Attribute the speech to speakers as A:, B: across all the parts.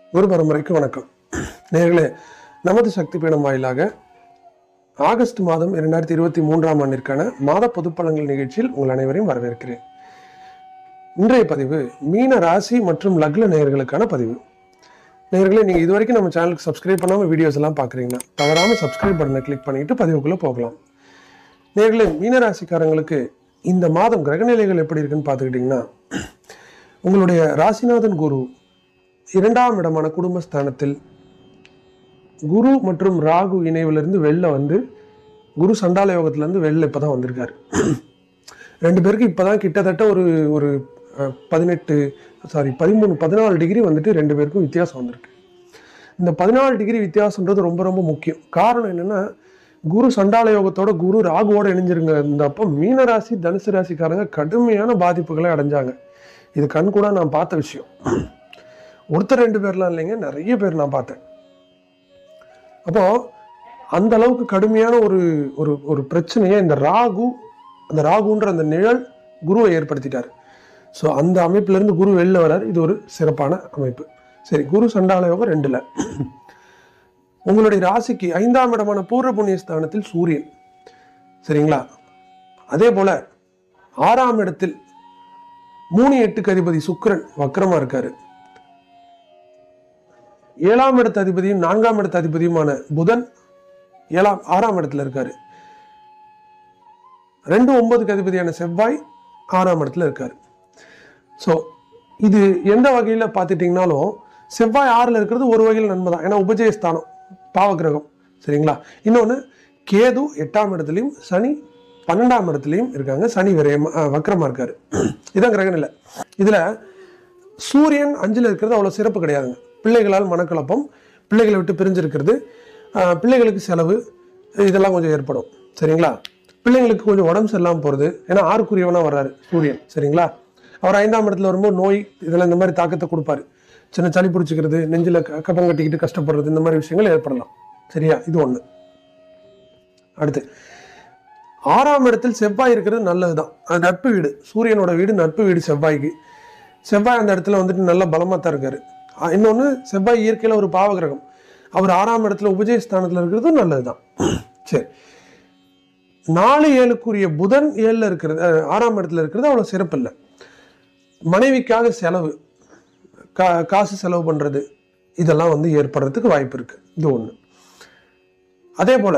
A: குரு பரம்பரைக்கு வணக்கம் நேர்களே நமது சக்தி பீடம் வாயிலாக ஆகஸ்ட் மாதம் இரண்டாயிரத்தி இருபத்தி மூன்றாம் ஆண்டிற்கான மாத பொதுப்பலன்கள் நிகழ்ச்சியில் உங்கள் அனைவரையும் வரவேற்கிறேன் இன்றைய பதிவு மீன ராசி மற்றும் லக்ன நேயர்களுக்கான பதிவு நேயர்களே நீங்கள் இது வரைக்கும் நம்ம சேனலுக்கு சப்ஸ்கிரைப் பண்ணாமல் வீடியோஸ் எல்லாம் பார்க்குறீங்கன்னா தவறாமல் சப்ஸ்கிரைப் பட்டனை கிளிக் பண்ணிட்டு பதிவுக்குள்ளே போகலாம் நேர்களே மீனராசிக்காரங்களுக்கு இந்த மாதம் கிரகநிலைகள் எப்படி இருக்குன்னு பார்த்துக்கிட்டிங்கன்னா உங்களுடைய ராசிநாதன் குரு இரண்டாம் இடமான குடும்பஸ்தானத்தில் குரு மற்றும் ராகு இணைவிலிருந்து வெளில வந்து குரு சண்டால யோகத்திலேருந்து வெளில இப்போ தான் வந்திருக்காரு ரெண்டு பேருக்கு இப்போ தான் கிட்டத்தட்ட ஒரு ஒரு அஹ், பதினெட்டு சாரி பதிமூணு பதினாலு டிகிரி வந்துட்டு ரெண்டு பேருக்கும் வித்தியாசம் வந்திருக்கு இந்த பதினாலு டிகிரி வித்தியாசம்ன்றது ரொம்ப ரொம்ப முக்கியம் காரணம் என்னன்னா குரு சண்டால யோகத்தோட குரு ராகுவோட இணைஞ்சிருங்க இந்த அப்போ மீனராசி தனுசு ராசிக்காரங்க கடுமையான பாதிப்புகளை அடைஞ்சாங்க இது கண் கூட நான் பார்த்த விஷயம் ஒருத்தர் ரெண்டு பேர்லாம் இல்லைங்க நிறைய பேர் நான் பார்த்தேன் அப்போ அந்த அளவுக்கு கடுமையான ஒரு ஒரு ஒரு பிரச்சனையை இந்த ராகு அந்த ராகுன்ற அந்த நிழல் குருவை ஏற்படுத்திட்டார் ஸோ அந்த அமைப்பிலிருந்து குரு வெளில வரார் இது ஒரு சிறப்பான அமைப்பு சரி குரு சண்டால யோகம் ரெண்டுல உங்களுடைய ராசிக்கு ஐந்தாம் இடமான பூர்வ புண்ணிய ஸ்தானத்தில் சூரியன் சரிங்களா அதே போல ஆறாம் இடத்தில் மூணு எட்டுக்கு அதிபதி சுக்கிரன் வக்கரமா இருக்காரு ஏழாம் இடத்து அதிபதியும் நான்காம் இடத்து அதிபதியுமான புதன் ஏழாம் ஆறாம் இடத்துல இருக்காரு ரெண்டு ஒன்பதுக்கு அதிபதியான செவ்வாய் ஆறாம் இடத்துல இருக்காரு ஸோ இது எந்த வகையில் பார்த்துட்டிங்கனாலும் செவ்வாய் ஆறில் இருக்கிறது ஒரு வகையில் நன்மை தான் ஏன்னா உபஜயஸ்தானம் பாவகிரகம் சரிங்களா இன்னொன்று கேது எட்டாம் இடத்துலையும் சனி பன்னெண்டாம் இடத்துலையும் இருக்காங்க சனி விரயம் வக்கரமாக இருக்காரு இதான் கிரகநிலை இதில் சூரியன் அஞ்சில் இருக்கிறது அவ்வளோ சிறப்பு கிடையாதுங்க பிள்ளைகளால் மனக்குழப்பம் பிள்ளைகளை விட்டு பிரிஞ்சிருக்கிறது ஆஹ் பிள்ளைகளுக்கு செலவு இதெல்லாம் கொஞ்சம் ஏற்படும் சரிங்களா பிள்ளைங்களுக்கு கொஞ்சம் உடம்பு சரியில்லாமல் போகிறது ஏன்னா ஆறுக்குரியவனாக வர்றாரு சூரியன் சரிங்களா அவர் ஐந்தாம் இடத்துல வரும்போது நோய் இதெல்லாம் இந்த மாதிரி தாக்கத்தை கொடுப்பாரு சின்ன சளி பிடிச்சிக்கிறது நெஞ்சில் க- கபம் கட்டிக்கிட்டு கஷ்டப்படுறது இந்த மாதிரி விஷயங்கள் ஏற்படலாம் சரியா இது ஒன்று அடுத்து ஆறாம் இடத்தில் செவ்வாய் இருக்கிறது நல்லதுதான் அது நட்பு வீடு சூரியனோட வீடு நட்பு வீடு செவ்வாய்க்கு செவ்வாய் அந்த இடத்துல வந்துட்டு நல்ல பலமாக தான் இருக்காரு அஹ் இன்னொன்று செவ்வாய் இயற்கையில் ஒரு பாவகிரகம் அவர் ஆறாம் இடத்துல உபஜயஸ்தானத்தில் இருக்கிறது நல்லதுதான் சரி நாலு ஏழுக்குரிய புதன் ஏழில் இருக்கிறது அஹ் ஆறாம் இடத்துல இருக்கிறது அவ்வளோ சிறப்பு இல்லை மனைவிக்காக செலவு கா காசு செலவு பண்ணுறது இதெல்லாம் வந்து ஏற்படுறதுக்கு வாய்ப்பு இருக்கு இது ஒன்று அதே போல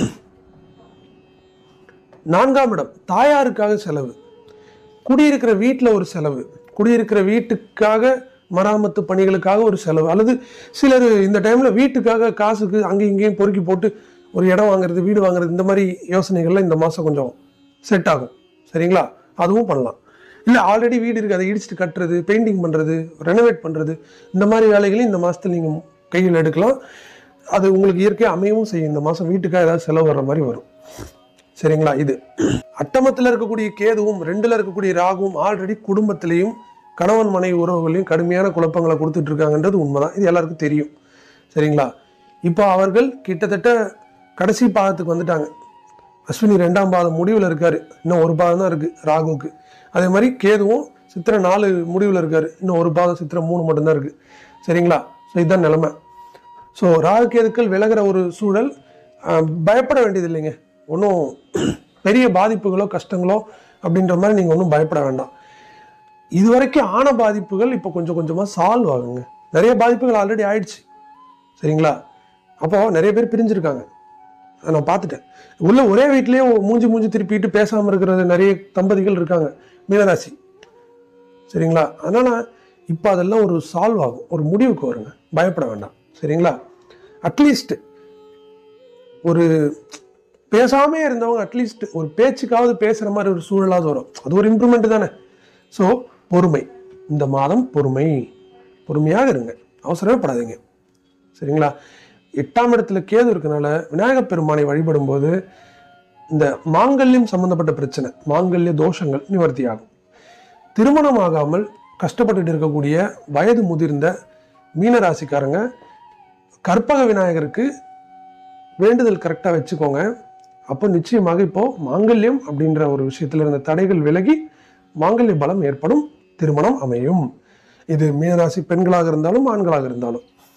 A: நான்காம் இடம் தாயாருக்காக செலவு குடியிருக்கிற வீட்டில் ஒரு செலவு குடியிருக்கிற வீட்டுக்காக மராமத்து பணிகளுக்காக ஒரு செலவு அல்லது சிலர் இந்த டைமில் வீட்டுக்காக காசுக்கு அங்கேயும் இங்கேயும் பொறுக்கி போட்டு ஒரு இடம் வாங்குறது வீடு வாங்குறது இந்த மாதிரி யோசனைகள்லாம் இந்த மாதம் கொஞ்சம் செட் ஆகும் சரிங்களா அதுவும் பண்ணலாம் இல்லை ஆல்ரெடி வீடு இருக்குது அதை இடிச்சிட்டு கட்டுறது பெயிண்டிங் பண்ணுறது ரெனோவேட் பண்ணுறது இந்த மாதிரி வேலைகளையும் இந்த மாதத்தில் நீங்கள் கையில் எடுக்கலாம் அது உங்களுக்கு இயற்கையாக அமையவும் செய்யும் இந்த மாதம் வீட்டுக்காக ஏதாவது செலவு வர்ற மாதிரி வரும் சரிங்களா இது அட்டமத்தில் இருக்கக்கூடிய கேதுவும் ரெண்டுல இருக்கக்கூடிய ராகுவும் ஆல்ரெடி குடும்பத்திலையும் கணவன் மனைவி உறவுகளையும் கடுமையான குழப்பங்களை கொடுத்துட்டு இருக்காங்கன்றது உண்மைதான் இது எல்லாருக்கும் தெரியும் சரிங்களா இப்போ அவர்கள் கிட்டத்தட்ட கடைசி பாதத்துக்கு வந்துட்டாங்க அஸ்வினி ரெண்டாம் பாதம் முடிவில் இருக்காரு இன்னும் ஒரு பாதம் தான் இருக்கு ராகுவுக்கு அதே மாதிரி கேதுவும் சித்திரை நாலு முடிவில் இருக்காரு இன்னும் ஒரு பாதம் சித்திரை மூணு மட்டும்தான் இருக்கு சரிங்களா ஸோ இதுதான் நிலைமை ஸோ ராகு கேதுக்கள் விலகிற ஒரு சூழல் அஹ், பயப்பட வேண்டியது இல்லைங்க ஒன்றும் பெரிய பாதிப்புகளோ கஷ்டங்களோ அப்படின்ற மாதிரி நீங்கள் ஒன்றும் பயப்பட வேண்டாம் இதுவரைக்கும் ஆன பாதிப்புகள் இப்போ கொஞ்சம் கொஞ்சமாக சால்வ் ஆகுங்க நிறைய பாதிப்புகள் ஆல்ரெடி ஆயிடுச்சு சரிங்களா அப்போ நிறைய பேர் பிரிஞ்சிருக்காங்க அதை நான் பார்த்துட்டேன் உள்ள ஒரே வீட்லயே மூஞ்சி மூஞ்சி திருப்பிட்டு பேசாமல் இருக்கிறது நிறைய தம்பதிகள் இருக்காங்க மீனராசி சரிங்களா அதனால இப்போ அதெல்லாம் ஒரு சால்வ் ஆகும் ஒரு முடிவுக்கு வருங்க பயப்பட வேண்டாம் சரிங்களா அட்லீஸ்ட் ஒரு பேசாமே இருந்தவங்க அட்லீஸ்ட் ஒரு பேச்சுக்காவது பேசுகிற மாதிரி ஒரு சூழலாவது வரும் அது ஒரு இம்ப்ரூவ்மெண்ட் தானே ஸோ பொறுமை இந்த மாதம் பொறுமை பொறுமையாக இருங்க அவசரமே படாதீங்க சரிங்களா எட்டாம் இடத்துல கேது இருக்கனால விநாயகப் பெருமானை வழிபடும் போது இந்த மாங்கல்யம் சம்பந்தப்பட்ட பிரச்சனை மாங்கல்ய தோஷங்கள் நிவர்த்தி ஆகும் திருமணம் ஆகாமல் கஷ்டப்பட்டுட்டு இருக்கக்கூடிய வயது முதிர்ந்த மீனராசிக்காரங்க கற்பக விநாயகருக்கு வேண்டுதல் கரெக்டாக வச்சுக்கோங்க அப்போ நிச்சயமாக இப்போ மாங்கல்யம் அப்படின்ற ஒரு விஷயத்துல இருந்த தடைகள் விலகி மாங்கல்ய பலம் ஏற்படும் திருமணம் அமையும் இது மீனராசி பெண்களாக இருந்தாலும் ஆண்களாக இருந்தாலும்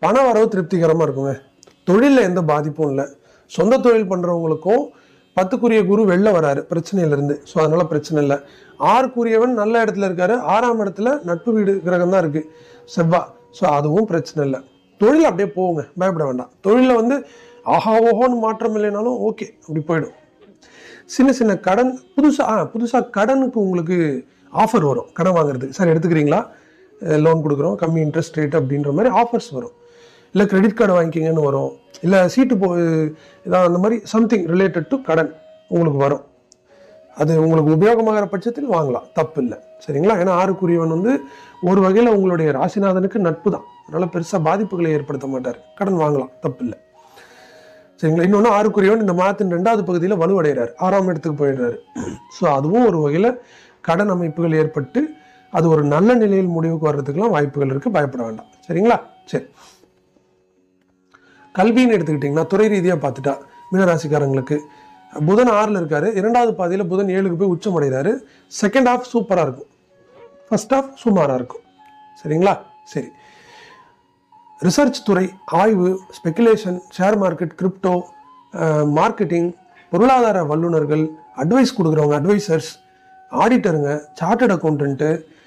A: பண வரவு திருப்திகரமாக இருக்குங்க தொழிலில் எந்த பாதிப்பும் இல்லை சொந்த தொழில் பண்ணுறவங்களுக்கும் பத்துக்குரிய குரு வெளில வராரு பிரச்சனையிலேருந்து ஸோ அதனால பிரச்சனை இல்லை ஆறுக்குரியவன் நல்ல இடத்துல இருக்காரு ஆறாம் இடத்துல நட்பு வீடு கிரகம் தான் இருக்கு செவ்வா ஸோ அதுவும் பிரச்சனை இல்லை தொழில் அப்படியே போகுங்க பயப்பட வேண்டாம் தொழிலில் வந்து ஆஹா ஓஹோன்னு மாற்றம் இல்லைனாலும் ஓகே அப்படி போயிடும் சின்ன சின்ன கடன் புதுசாக ஆ புதுசாக கடனுக்கு உங்களுக்கு ஆஃபர் வரும் கடன் வாங்குறதுக்கு சார் எடுத்துக்கிறீங்களா லோன் கொடுக்குறோம் கம்மி இன்ட்ரெஸ்ட் ரேட் அப்படின்ற மாதிரி ஆஃபர்ஸ் வரும் இல்லை கிரெடிட் கார்டு வாங்கிக்கிங்கன்னு வரும் இல்லை சீட்டு போ இதான் அந்த மாதிரி சம்திங் ரிலேட்டட் டு கடன் உங்களுக்கு வரும் அது உங்களுக்கு உபயோகமாகிற பட்சத்தில் வாங்கலாம் தப்பு இல்லை சரிங்களா ஏன்னா ஆறுக்குரியவன் வந்து ஒரு வகையில் உங்களுடைய ராசிநாதனுக்கு நட்பு தான் அதனால் பெருசாக பாதிப்புகளை ஏற்படுத்த மாட்டார் கடன் வாங்கலாம் தப்பு இல்லை சரிங்களா இன்னொன்று ஆறுக்குரியவன் இந்த மாதத்தின் ரெண்டாவது பகுதியில் வலுவடைகிறார் ஆறாம் இடத்துக்கு போயிடுறாரு ஸோ அதுவும் ஒரு வகையில் கடன் அமைப்புகள் ஏற்பட்டு அது ஒரு நல்ல நிலையில் முடிவுக்கு வர்றதுக்கெல்லாம் வாய்ப்புகள் இருக்குது பயப்பட வேண்டாம் சரிங்களா சரி கல்வின்னு எடுத்துக்கிட்டிங்கன்னா துறை ரீதியாக பார்த்துட்டா மீனராசிக்காரங்களுக்கு புதன் ஆறில் இருக்காரு இரண்டாவது பாதியில் புதன் ஏழுக்கு போய் உச்சம் அடைகிறாரு செகண்ட் ஹாஃப் சூப்பராக இருக்கும் ஃபர்ஸ்ட் ஹாஃப் சுமாராக இருக்கும் சரிங்களா சரி ரிசர்ச் துறை ஆய்வு speculation share market crypto marketing பொருளாதார வல்லுநர்கள் அட்வைஸ் கொடுக்குறவங்க அட்வைசர்ஸ் ஆடிட்டருங்க சார்ட்டர்ட் அக்கௌண்ட்டு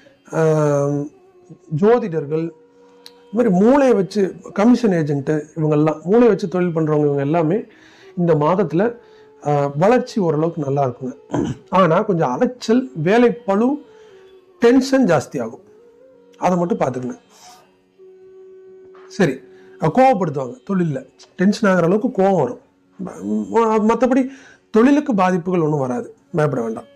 A: ஜோதிடர்கள் இது மாதிரி மூளையை வச்சு கமிஷன் ஏஜென்ட்டு இவங்கெல்லாம் மூளையை வச்சு தொழில் பண்ணுறவங்க இவங்க எல்லாமே இந்த மாதத்தில் வளர்ச்சி ஓரளவுக்கு நல்லா இருக்குங்க ஆனால் கொஞ்சம் அலைச்சல் வேலை பளு டென்ஷன் ஜாஸ்தி ஆகும் அதை மட்டும் பார்த்துக்கங்க சரி அஹ் கோவப்படுத்துவாங்க தொழிலில் டென்ஷன் ஆகிற அளவுக்கு கோவம் வரும் மற்றபடி தொழிலுக்கு பாதிப்புகள் ஒன்றும் வராது பயப்பட வேண்டாம்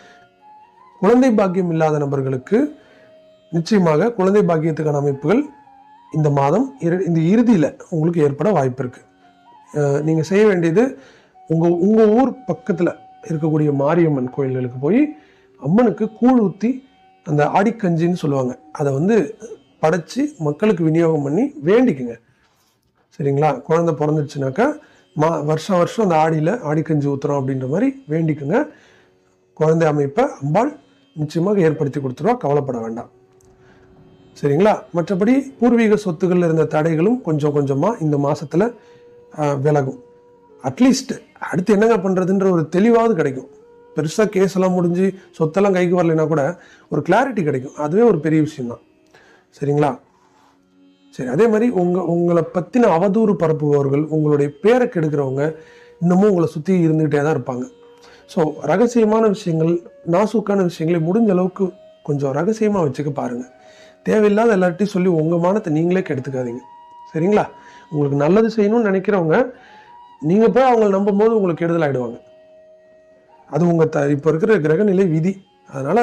A: குழந்தை பாக்கியம் இல்லாத நபர்களுக்கு நிச்சயமாக குழந்தை பாக்கியத்துக்கான அமைப்புகள் இந்த மாதம் இரு- இந்த இறுதியில் உங்களுக்கு ஏற்பட வாய்ப்பு இருக்கு அஹ் நீங்க செய்ய வேண்டியது உங்க உங்க ஊர் பக்கத்துல இருக்கக்கூடிய மாரியம்மன் கோயில்களுக்கு போய் அம்மனுக்கு கூழ் ஊற்றி அந்த ஆடிக்கஞ்சின்னு சொல்லுவாங்க அதை வந்து படைச்சு மக்களுக்கு விநியோகம் பண்ணி வேண்டிக்குங்க சரிங்களா குழந்தை பிறந்துச்சுனாக்கா மா வருஷம் வருஷம் அந்த ஆடியில் ஆடிக்கஞ்சி ஊற்றுறோம் அப்படின்ற மாதிரி வேண்டிக்குங்க குழந்தை அமைப்பை அம்பாள் நிச்சயமாக ஏற்படுத்தி கொடுத்துருவா கவலைப்பட வேண்டாம் சரிங்களா மற்றபடி பூர்வீக சொத்துக்கள்ல இருந்த தடைகளும் கொஞ்சம் கொஞ்சமாக இந்த மாசத்துல ஆஹ், விலகும் அட்லீஸ்ட் அடுத்து என்னங்க பண்ணுறதுன்ற ஒரு தெளிவாவது கிடைக்கும் பெருசாக கேஸ் எல்லாம் முடிஞ்சு சொத்தெல்லாம் கைக்கு வரலைன்னா கூட ஒரு கிளாரிட்டி கிடைக்கும் அதுவே ஒரு பெரிய விஷயம்தான் சரிங்களா சரி அதே மாதிரி உங்க உங்களை பத்தின அவதூறு பரப்புபவர்கள் உங்களுடைய பேரை கெடுக்கிறவங்க இன்னமும் உங்களை சுற்றி இருந்துகிட்டே தான் இருப்பாங்க ஸோ ரகசியமான விஷயங்கள் நாசூக்கான விஷயங்களை முடிஞ்ச அளவுக்கு கொஞ்சம் ரகசியமாக வச்சுக்க பாருங்க தேவையில்லாத எல்லார்ட்டையும் சொல்லி உங்கள் மானத்தை நீங்களே கெடுத்துக்காதீங்க சரிங்களா உங்களுக்கு நல்லது செய்யணும்னு நினைக்கிறவங்க நீங்கள் போய் அவங்களை நம்பும்போது உங்களுக்கு கெடுதல் ஆயிடுவாங்க அது உங்கள் த இப்போ இருக்கிற கிரகநிலை விதி அதனால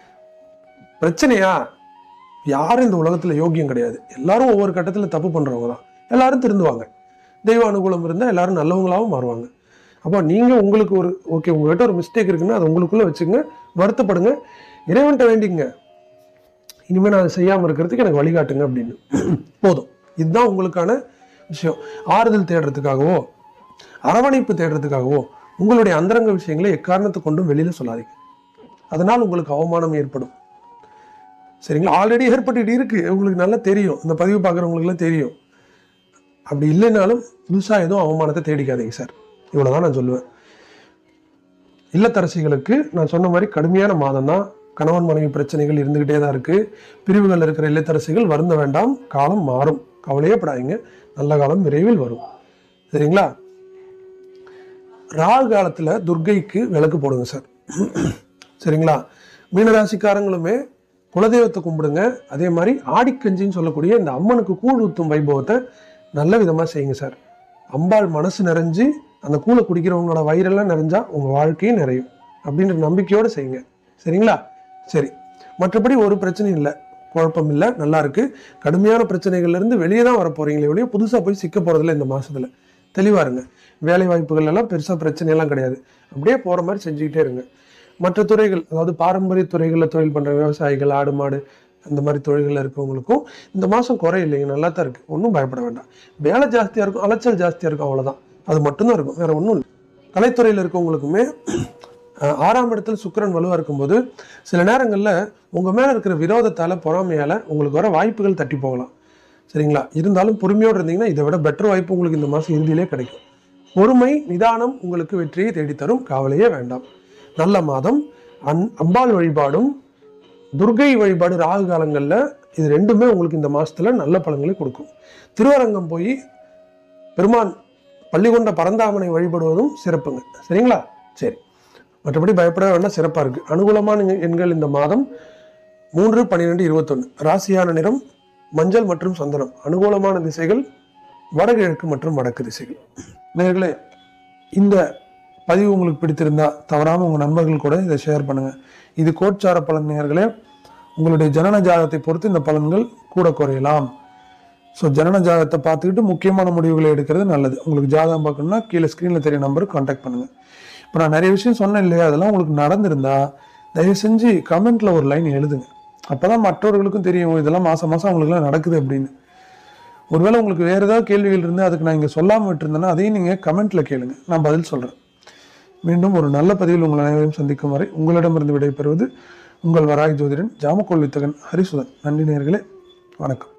A: பிரச்சனையா யாரும் இந்த உலகத்தில் யோக்கியம் கிடையாது எல்லாரும் ஒவ்வொரு கட்டத்தில் தப்பு பண்ணுறவங்க தான் எல்லாரும் திருந்துவாங்க தெய்வ அனுகூலம் இருந்தால் எல்லாரும் நல்லவங்களாகவும் மாறுவாங்க அப்போ நீங்கள் உங்களுக்கு ஒரு ஓகே உங்ககிட்ட ஒரு மிஸ்டேக் இருக்குன்னா அதை உங்களுக்குள்ளே வச்சுங்க வருத்தப்படுங்க இறைவன்கிட்ட வேண்டிங்க இனிமேல் நான் அதை செய்யாமல் இருக்கிறதுக்கு எனக்கு வழிகாட்டுங்க அப்படின்னு போதும் இதுதான் உங்களுக்கான விஷயம் ஆறுதல் தேடுறதுக்காகவோ அரவணைப்பு தேடுறதுக்காகவோ உங்களுடைய அந்தரங்க விஷயங்களை எக்காரணத்தை கொண்டும் வெளியில் சொல்லாதீங்க அதனால் உங்களுக்கு அவமானம் ஏற்படும் சரிங்களா ஆல்ரெடி ஏற்பட்டுட்டு இருக்கு உங்களுக்கு நல்லா தெரியும் இந்த பதிவு பார்க்குறவங்களுக்குலாம் தெரியும் அப்படி இல்லைனாலும் புதுசாக எதுவும் அவமானத்தை தேடிக்காதீங்க சார் இவ்வளோதான் நான் சொல்லுவேன் இல்லத்தரசிகளுக்கு நான் சொன்ன மாதிரி கடுமையான மாதம் தான் கணவன் மனைவி பிரச்சனைகள் இருந்துகிட்டே தான் இருக்கு பிரிவுகள் இருக்கிற இல்லத்தரசிகள் வருந்த வேண்டாம் காலம் மாறும் கவலையே படாதீங்க நல்ல காலம் விரைவில் வரும் சரிங்களா ராகு காலத்துல துர்க்கைக்கு விளக்கு போடுங்க சார் சரிங்களா மீனராசிக்காரங்களுமே குலதெய்வத்தை கும்பிடுங்க அதே மாதிரி ஆடிக்கஞ்சின்னு சொல்லக்கூடிய இந்த அம்மனுக்கு கூழ் ஊத்தும் வைபவத்தை நல்ல விதமாக செய்யுங்க சார் அம்பாள் மனசு நிறைஞ்சு அந்த கூழை குடிக்கிறவங்களோட வயிறெல்லாம் நிறைஞ்சா உங்க வாழ்க்கையும் நிறையும் அப்படின்ற நம்பிக்கையோட செய்யுங்க சரிங்களா சரி மற்றபடி ஒரு பிரச்சனையும் இல்லை குழப்பம் இல்லை நல்லா இருக்கு கடுமையான பிரச்சனைகள்ல இருந்து வெளியே தான் வர போறீங்களே வெளியே புதுசாக போய் சிக்க போறதில்ல இந்த மாசத்துல தெளிவா இருங்க வேலை வாய்ப்புகள் எல்லாம் பெருசாக பிரச்சனையெல்லாம் கிடையாது அப்படியே போற மாதிரி செஞ்சுக்கிட்டே இருங்க மற்ற துறைகள் அதாவது பாரம்பரிய துறைகளில் தொழில் பண்ற விவசாயிகள் ஆடு மாடு அந்த மாதிரி தொழில்களில் இருக்கவங்களுக்கும் இந்த மாதம் குறை இல்லைங்க நல்லா தான் இருக்கு ஒன்றும் பயப்பட வேண்டாம் வேலை ஜாஸ்தியாக இருக்கும் அலைச்சல் ஜாஸ்தியாக இருக்கும் அவ்வளோதான் அது மட்டும்தான் இருக்கும் வேற ஒன்றும் இல்லை கலைத்துறையில் இருக்கவங்களுக்குமே அஹ், ஆறாம் இடத்துல சுக்கிரன் வலுவாக இருக்கும்போது சில நேரங்களில் உங்கள் மேலே இருக்கிற விரோதத்தால் பொறாமையால் உங்களுக்கு வர வாய்ப்புகள் தட்டி போகலாம் சரிங்களா இருந்தாலும் பொறுமையோடு இருந்தீங்கன்னா இதை விட பெட்டர் வாய்ப்பு உங்களுக்கு இந்த மாதம் இறுதியிலே கிடைக்கும் பொறுமை நிதானம் உங்களுக்கு வெற்றியை தேடித்தரும் கவலையே வேண்டாம் நல்ல மாதம் அன் அம்பாள் வழிபாடும் துர்கை வழிபாடு ராகு காலங்களில் இது ரெண்டுமே உங்களுக்கு இந்த மாசத்துல நல்ல பலன்களை கொடுக்கும் திருவரங்கம் போய் பெருமான் பள்ளிகொண்ட பரந்தாமனை வழிபடுவதும் சிறப்புங்க சரிங்களா சரி மற்றபடி பயப்பட வேண்டாம் சிறப்பாக இருக்குது அனுகூலமான எண்- எண்கள் இந்த மாதம் மூன்று பன்னிரெண்டு இருபத்தொன்று ராசியான நிறம் மஞ்சள் மற்றும் சந்தனம் அனுகூலமான திசைகள் வடகிழக்கு மற்றும் வடக்கு திசைகள் நேர்களே இந்த பதிவு உங்களுக்கு பிடித்திருந்தா தவறாமல் உங்கள் நண்பர்கள் கூட இதை ஷேர் பண்ணுங்கள் இது கோட்சார பலன் நேர்களே உங்களுடைய ஜனன ஜாதகத்தை பொறுத்து இந்த பலன்கள் கூட குறையலாம் ஸோ ஜனன ஜாதகத்தை பார்த்துக்கிட்டு முக்கியமான முடிவுகளை எடுக்கிறது நல்லது உங்களுக்கு ஜாதகம் பார்க்கணும்னா கீழே ஸ்க்ரீனில் தெரிய நம்பருக்கு காண்டாக்ட் பண்ணுங்கள் இப்போ நான் நிறைய விஷயம் சொன்னேன் இல்லையா அதெல்லாம் உங்களுக்கு நடந்திருந்தா தயவு செஞ்சு கமெண்ட்ல ஒரு லைன் எழுதுங்க அப்பதான் மற்றவர்களுக்கும் தெரியும் ஓ, இதெல்லாம் மாசம் மாசம் அவங்களுக்குலாம் நடக்குது அப்படின்னு ஒருவேளை உங்களுக்கு வேற ஏதாவது கேள்விகள் இருந்து அதுக்கு நான் இங்கே சொல்லாமல் விட்டுருந்தேன்னா அதையும் நீங்கள் கமெண்ட்ல கேளுங்க நான் பதில் சொல்கிறேன் மீண்டும் ஒரு நல்ல பதிவில் உங்கள் அனைவரையும் சந்திக்கும் வரை உங்களிடமிருந்து விடைபெறுவது உங்கள் வராய் ஜோதிடன் ஜாமக்கோள் வித்தகன் ஹரிசுதன் நன்றி நேயர்களே வணக்கம்